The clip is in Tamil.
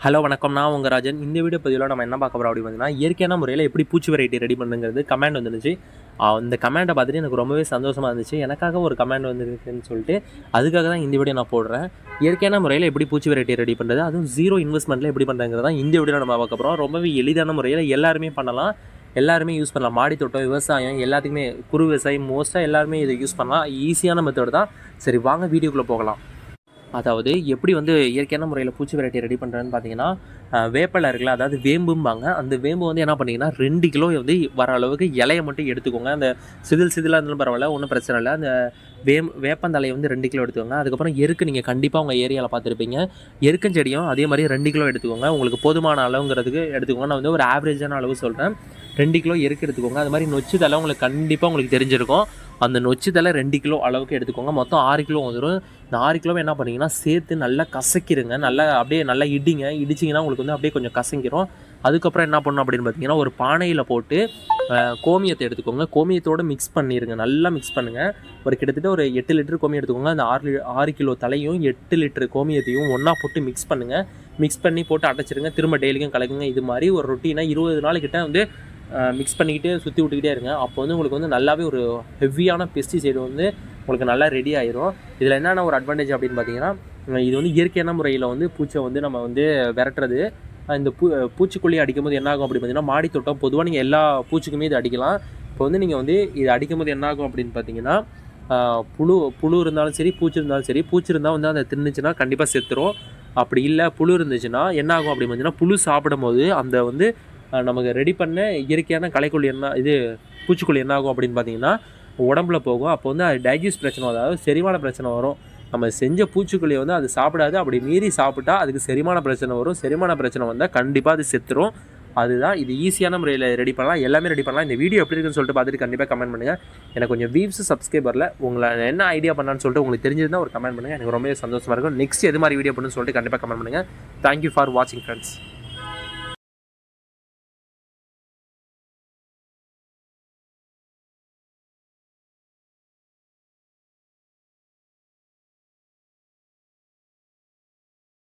ஹலோ வணக்கம் நான் உங்கள் ராஜன் இந்த வீடியோ பதிவில் நம்ம என்ன பார்க்க போகிறோம் அப்படி பார்த்தீங்கன்னா இயற்கையான முறையில் எப்படி பூச்சி வெரைட்டி ரெடி பண்ணுங்கிறது கமெண்ட் வந்துருந்துச்சு ஆஹ் இந்த கமெண்ட்டை பார்த்துட்டு எனக்கு ரொம்பவே சந்தோஷமாக இருந்துச்சு எனக்காக ஒரு கமெண்ட் வந்துருக்குன்னு சொல்லிட்டு அதுக்காக தான் இந்த வீடியோ நான் போடுறேன் இயற்கையான முறையில் எப்படி பூச்சி வெரைட்டி ரெடி பண்ணுறது அதுவும் ஜீரோ இன்வெஸ்ட்மெண்ட்டில் எப்படி பண்ணுறங்கிறது தான் இந்த வீடியோ நம்ம பார்க்க போகிறோம் ரொம்பவே எளிதான முறையில் எல்லாருமே பண்ணலாம் எல்லாருமே யூஸ் பண்ணலாம் மாடி தோட்டம் விவசாயம் எல்லாத்துக்குமே குறு விவசாயம் மோஸ்ட்டாக எல்லாருமே இதை யூஸ் பண்ணலாம் ஈஸியான மெத்தட் தான் சரி வாங்க வீடியோக்குள்ளே போகலாம் அதாவது எப்படி வந்து இயற்கையான முறையில் பூச்சி வெரைட்டி ரெடி பண்ணுறேன்னு பார்த்தீங்கன்னா அஹ், வேப்பிலை இருக்குல்ல அதாவது வேம்பும்பாங்க அந்த வேம்பு வந்து என்ன பண்ணீங்கன்னா ரெண்டு கிலோ வந்து வர அளவுக்கு இலையை மட்டும் எடுத்துக்கோங்க அந்த சிதில் சிதிலாக இருந்தாலும் பரவாயில்ல ஒன்றும் பிரச்சனை இல்லை அந்த வேம் வேப்பந்தலையை வந்து ரெண்டு கிலோ எடுத்துக்கோங்க அதுக்கப்புறம் எருக்கு நீங்கள் கண்டிப்பாக உங்கள் ஏரியாவில் பார்த்துருப்பீங்க எருக்கஞ்செடியும் அதே மாதிரி ரெண்டு கிலோ எடுத்துக்கோங்க உங்களுக்கு போதுமான அளவுங்கிறதுக்கு எடுத்துக்கோங்க நான் வந்து ஒரு ஆவரேஜான அளவு சொல்கிறேன் ரெண்டு கிலோ எருக்கு எடுத்துக்கோங்க அது மாதிரி நொச்சு தலை உங்களுக்கு கண்டிப்பாக உங்களுக்கு தெரிஞ்சிருக்கும் அந்த நொச்சு தலை ரெண்டு கிலோ அளவுக்கு எடுத்துக்கோங்க மொத்தம் ஆறு கிலோ வந்துடும் இந்த ஆறு கிலோ என்ன பண்ணீங்கன்னா சேர்த்து நல்லா கசக்கிருங்க நல்லா அப்படியே நல்லா இடிங்க இடிச்சிங்கன்னா உங்களுக்கு வந்து அப்படியே கொஞ்சம் கசங்கிரும் அதுக்கப்புறம் என்ன பண்ணணும் அப்படின்னு பார்த்தீங்கன்னா ஒரு பானையில் போட்டு அஹ், கோமியத்தை எடுத்துக்கோங்க கோமியத்தோடு மிக்ஸ் பண்ணிடுங்க நல்லா மிக்ஸ் பண்ணுங்கள் ஒரு கிட்டத்தட்ட ஒரு எட்டு லிட்டர் கோமியம் எடுத்துக்கோங்க அந்த ஆறு லி- ஆறு கிலோ தலையும் எட்டு லிட்டர் கோமியத்தையும் ஒன்றா போட்டு மிக்ஸ் பண்ணுங்கள் மிக்ஸ் பண்ணி போட்டு அடைச்சிருங்க திரும்ப டெய்லிக்கும் கலக்குங்க இது மாதிரி ஒரு ரொட்டீனாக இருபது நாளைக்கிட்ட வந்து மிக்ஸ் பண்ணிக்கிட்டே சுற்றி விட்டுக்கிட்டே இருங்க அப்போ வந்து உங்களுக்கு வந்து நல்லாவே ஒரு ஹெவியான பெஸ்டிசைடு வந்து உங்களுக்கு நல்லா ரெடி ஆயிரும் இதில் என்னென்ன ஒரு அட்வான்டேஜ் அப்படின்னு பார்த்தீங்கன்னா அஹ் இது வந்து இயற்கையான முறையில் வந்து பூச்சை வந்து நம்ம வந்து விரட்டுறது அஹ் இந்த பூ பூச்சிக்கொல்லி அடிக்கும்போது என்ன ஆகும் அப்படின்னு பார்த்தீங்கன்னா மாடி தோட்டம் பொதுவாக நீங்கள் எல்லா பூச்சிக்குமே இது அடிக்கலாம் இப்போ வந்து நீங்கள் வந்து இது அடிக்கும்போது என்ன ஆகும் அப்படின்னு பார்த்தீங்கன்னா அஹ் புழு புழு இருந்தாலும் சரி பூச்சி இருந்தாலும் சரி பூச்சி இருந்தால் வந்து அதை தின்னுச்சுன்னா கண்டிப்பாக செத்துரும் அப்படி இல்லை புழு இருந்துச்சுன்னா என்ன ஆகும் அப்படின்னு பார்த்தீங்கன்னா புழு சாப்பிடும்போது அந்த வந்து அஹ் நமக்கு ரெடி பண்ண இயற்கையான களைக்கொல்லி என்ன இது பூச்சிக்கொல்லி என்ன ஆகும் அப்படின்னு பார்த்தீங்கன்னா உடம்புல போகும் அப்போ வந்து அது டைஜஸ்ட் பிரச்சனை வரும். அதாவது செரிமான பிரச்சனை வரும் நம்ம செஞ்ச பூச்சிக்கொல்லியை வந்து அது சாப்பிடாது அப்படி மீறி சாப்பிட்டா அதுக்கு செரிமான பிரச்சனை வரும் செரிமான பிரச்சனை வந்தால் கண்டிப்பாக அது செத்துரும் அதுதான் இது ஈஸியான முறையில் ரெடி பண்ணலாம் எல்லாமே ரெடி பண்ணலாம் இந்த வீடியோ எப்படி இருக்குன்னு சொல்லிட்டு பார்த்துட்டு கண்டிப்பாக கமெண்ட் பண்ணுங்கள் எனக்கு கொஞ்சம் வீவ்ஸ் சப்ஸ்கிரைபரில் உங்களை என்ன ஐடியா பண்ணான்னு சொல்லிட்டு உங்களுக்கு தெரிஞ்சிருந்தா ஒரு கமெண்ட் பண்ணுங்கள் எனக்கு ரொம்பவே சந்தோஷமாக இருக்கும் நெக்ஸ்ட் எது மாதிரி வீடியோ பண்ணுன்னு சொல்லிட்டு கண்டிப்பாக கமெண்ட் பண்ணுங்கள் தேங்க்யூ ஃபார் வாட்சிங் ஃப்ரெண்ட்ஸ்